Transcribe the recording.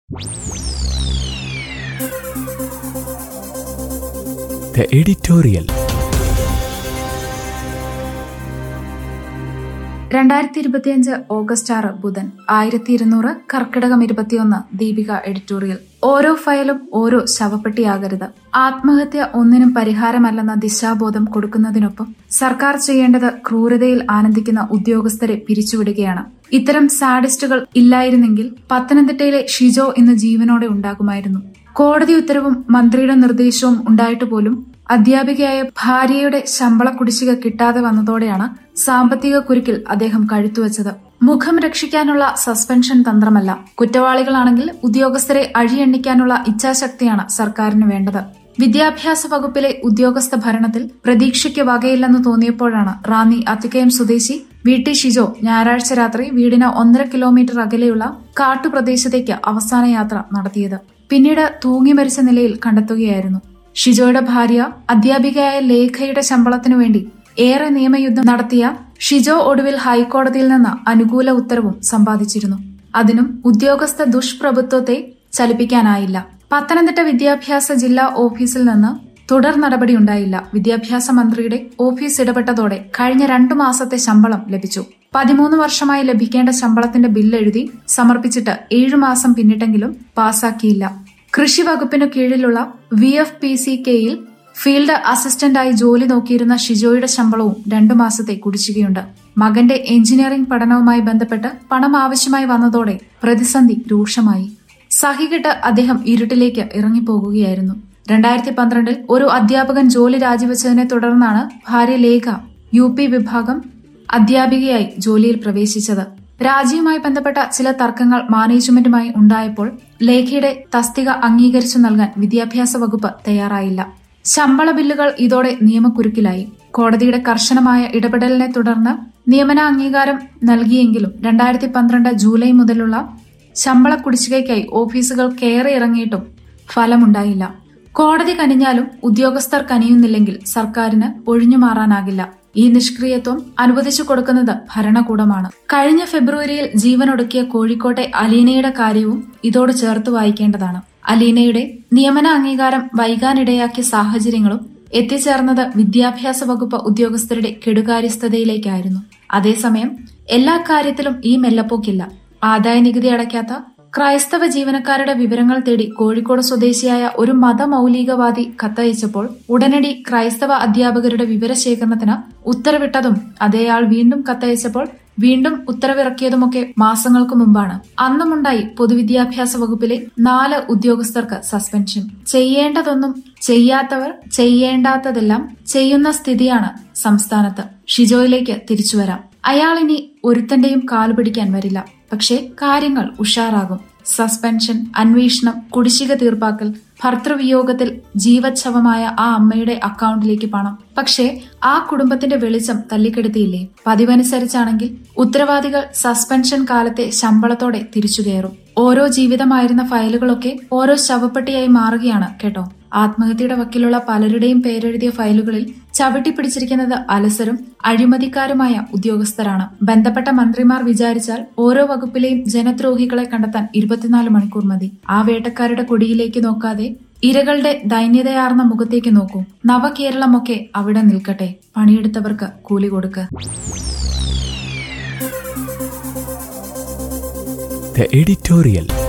The editorial. രണ്ടായിരത്തി ഇരുപത്തിയഞ്ച് August ആറ് ബുധൻ ആയിരത്തി ഇരുന്നൂറ് കർക്കിടകം ഇരുപത്തിയൊന്ന് ദീപിക എഡിറ്റോറിയൽ ഓരോ ഫയലും ഓരോ ശവപ്പെട്ടിയാകരുത് ആത്മഹത്യ ഒന്നിനും പരിഹാരമല്ലെന്ന ദിശാബോധം കൊടുക്കുന്നതിനൊപ്പം സർക്കാർ ചെയ്യേണ്ടത് ക്രൂരതയിൽ ആനന്ദിക്കുന്ന ഉദ്യോഗസ്ഥരെ പിരിച്ചുവിടുകയാണ് ഇത്തരം സാഡിസ്റ്റുകൾ ഇല്ലായിരുന്നെങ്കിൽ പത്തനംതിട്ടയിലെ ഷിജോ ഇന്ന് ജീവനോടെ ഉണ്ടാകുമായിരുന്നു കോടതി ഉത്തരവും മന്ത്രിയുടെ നിർദ്ദേശവും ഉണ്ടായിട്ട് പോലും അധ്യാപികയായ ഭാര്യയുടെ ശമ്പള കുടിശ്ശിക കിട്ടാതെ വന്നതോടെയാണ് സാമ്പത്തിക കുരുക്കിൽ അദ്ദേഹം കഴുത്തുവച്ചത് മുഖം രക്ഷിക്കാനുള്ള സസ്പെൻഷൻ തന്ത്രമല്ല കുറ്റവാളികളാണെങ്കിൽ ഉദ്യോഗസ്ഥരെ അഴിയെണ്ണിക്കാനുള്ള ഇച്ഛാശക്തിയാണ് സർക്കാരിന് വേണ്ടത് വിദ്യാഭ്യാസ വകുപ്പിലെ ഉദ്യോഗസ്ഥ ഭരണത്തിൽ പ്രതീക്ഷയ്ക്ക് വകയില്ലെന്ന് തോന്നിയപ്പോഴാണ് റാന്നി അത്തിക്കയം സ്വദേശി വി ടി ഷിജോ ഞായറാഴ്ച രാത്രി വീടിന് ഒന്നര കിലോമീറ്റർ അകലെയുള്ള കാട്ടുപ്രദേശത്തേക്ക് അവസാന യാത്ര നടത്തിയത് പിന്നീട് തൂങ്ങി മരിച്ച നിലയിൽ കണ്ടെത്തുകയായിരുന്നു ഷിജോയുടെ ഭാര്യ അധ്യാപികയായ ലേഖയുടെ ശമ്പളത്തിനു വേണ്ടി ഏറെ നിയമയുദ്ധം നടത്തിയ ഷിജോ ഒടുവിൽ ഹൈക്കോടതിയിൽ നിന്ന് അനുകൂല ഉത്തരവും സമ്പാദിച്ചിരുന്നു അതിനും ഉദ്യോഗസ്ഥ ദുഷ്പ്രഭുത്വത്തെ ചലിപ്പിക്കാനായില്ല പത്തനംതിട്ട വിദ്യാഭ്യാസ ജില്ലാ ഓഫീസിൽ നിന്ന് തുടർ നടപടിയുണ്ടായില്ല വിദ്യാഭ്യാസ മന്ത്രിയുടെ ഓഫീസ് ഇടപെട്ടതോടെ കഴിഞ്ഞ രണ്ടു മാസത്തെ ശമ്പളം ലഭിച്ചു പതിമൂന്ന് വർഷമായി ലഭിക്കേണ്ട ശമ്പളത്തിന്റെ ബില്ല് എഴുതി സമർപ്പിച്ചിട്ട് ഏഴു മാസം പിന്നിട്ടെങ്കിലും പാസാക്കിയില്ല കൃഷി വകുപ്പിനു കീഴിലുള്ള വി എഫ് പി സി കെയിൽ ഫീൽഡ് അസിസ്റ്റന്റായി ജോലി നോക്കിയിരുന്ന ഷിജോയുടെ ശമ്പളവും രണ്ടു മാസത്തെ കുടിശ്ശികയുണ്ട് മകന്റെ എഞ്ചിനീയറിംഗ് പഠനവുമായി ബന്ധപ്പെട്ട് പണം ആവശ്യമായി വന്നതോടെ പ്രതിസന്ധി രൂക്ഷമായി സഹികെട്ട് അദ്ദേഹം ഇരുട്ടിലേക്ക് ഇറങ്ങിപ്പോകുകയായിരുന്നു രണ്ടായിരത്തി പന്ത്രണ്ടിൽ ഒരു അധ്യാപകൻ ജോലി രാജിവെച്ചതിനെ തുടർന്നാണ് ഭാര്യ ലേഖ യു പി വിഭാഗം അധ്യാപികയായി ജോലിയിൽ പ്രവേശിച്ചത് രാജിയുമായി ബന്ധപ്പെട്ട ചില തർക്കങ്ങൾ മാനേജ്മെന്റുമായി ഉണ്ടായപ്പോൾ ലേഖയുടെ തസ്തിക അംഗീകരിച്ചു നൽകാൻ വിദ്യാഭ്യാസ വകുപ്പ് തയ്യാറായില്ല ശമ്പള ബില്ലുകൾ ഇതോടെ നിയമക്കുരുക്കിലായി കോടതിയുടെ കർശനമായ ഇടപെടലിനെ തുടർന്ന് നിയമന അംഗീകാരം നൽകിയെങ്കിലും രണ്ടായിരത്തി പന്ത്രണ്ട് ജൂലൈ മുതലുള്ള ശമ്പള കുടിശ്ശികയ്ക്കായി ഓഫീസുകൾ കയറി ഇറങ്ങിയിട്ടും ഫലമുണ്ടായില്ല കോടതി കനിഞ്ഞാലും ഉദ്യോഗസ്ഥർ കനിയുന്നില്ലെങ്കിൽ സർക്കാരിന് ഒഴിഞ്ഞു മാറാനാകില്ല ഈ നിഷ്ക്രിയത്വം അനുവദിച്ചു കൊടുക്കുന്നത് ഭരണകൂടമാണ് കഴിഞ്ഞ ഫെബ്രുവരിയിൽ ജീവനൊടുക്കിയ കോഴിക്കോട്ടെ അലീനയുടെ കാര്യവും ഇതോട് ചേർത്ത് വായിക്കേണ്ടതാണ് അലീനയുടെ നിയമന അംഗീകാരം വൈകാനിടയാക്കിയ സാഹചര്യങ്ങളും എത്തിച്ചേർന്നത് വിദ്യാഭ്യാസ വകുപ്പ് ഉദ്യോഗസ്ഥരുടെ കെടുകാര്യസ്ഥതയിലേക്കായിരുന്നു അതേസമയം എല്ലാ കാര്യത്തിലും ഈ മെല്ലപ്പോക്കില്ല ആദായ നികുതി അടയ്ക്കാത്ത ക്രൈസ്തവ ജീവനക്കാരുടെ വിവരങ്ങൾ തേടി കോഴിക്കോട് സ്വദേശിയായ ഒരു മതമൗലികവാദി കത്തയച്ചപ്പോൾ ഉടനടി ക്രൈസ്തവ അധ്യാപകരുടെ വിവരശേഖരണത്തിന് ഉത്തരവിട്ടതും അതേയാൾ വീണ്ടും കത്തയച്ചപ്പോൾ വീണ്ടും ഉത്തരവിറക്കിയതുമൊക്കെ മാസങ്ങൾക്ക് മുമ്പാണ് അന്നുമുണ്ടായി പൊതുവിദ്യാഭ്യാസ വകുപ്പിലെ നാല് ഉദ്യോഗസ്ഥർക്ക് സസ്പെൻഷൻ ചെയ്യേണ്ടതൊന്നും ചെയ്യാത്തവർ ചെയ്യേണ്ടാത്തതെല്ലാം ചെയ്യുന്ന സ്ഥിതിയാണ് സംസ്ഥാനത്ത് ഷിജോയിലേക്ക് തിരിച്ചുവരാം അയാൾ ഇനി ഒരുത്തന്റെയും കാലുപിടിക്കാൻ വരില്ല പക്ഷേ കാര്യങ്ങൾ ഉഷാറാകും സസ്പെൻഷൻ അന്വേഷണം കുടിശ്ശിക തീർപ്പാക്കൽ ഭർത്തൃവിയോഗത്തിൽ ജീവച്ഛവമായ ആ അമ്മയുടെ അക്കൗണ്ടിലേക്ക് പണം പക്ഷേ ആ കുടുംബത്തിന്റെ വെളിച്ചം തല്ലിക്കെടുത്തിയില്ലേ പതിവനുസരിച്ചാണെങ്കിൽ ഉത്തരവാദികൾ സസ്പെൻഷൻ കാലത്തെ ശമ്പളത്തോടെ തിരിച്ചു കയറും ഓരോ ജീവിതമായിരുന്ന ഫയലുകളൊക്കെ ഓരോ ശവപ്പെട്ടിയായി മാറുകയാണ് കേട്ടോ ആത്മഹത്യയുടെ വക്കിലുള്ള പലരുടെയും പേരെഴുതിയ ഫയലുകളിൽ ചവിട്ടി പിടിച്ചിരിക്കുന്നത് അലസരും അഴിമതിക്കാരുമായ ഉദ്യോഗസ്ഥരാണ് ബന്ധപ്പെട്ട മന്ത്രിമാർ വിചാരിച്ചാൽ ഓരോ വകുപ്പിലെയും ജനദ്രോഹികളെ കണ്ടെത്താൻ ഇരുപത്തിനാല് മണിക്കൂർ മതി ആ വേട്ടക്കാരുടെ കൊടിയിലേക്ക് നോക്കാതെ ഇരകളുടെ ദൈന്യതയാർന്ന മുഖത്തേക്ക് നോക്കൂ നവകേരളമൊക്കെ അവിടെ നിൽക്കട്ടെ പണിയെടുത്തവർക്ക് കൂലി കൊടുക്ക് The editorial.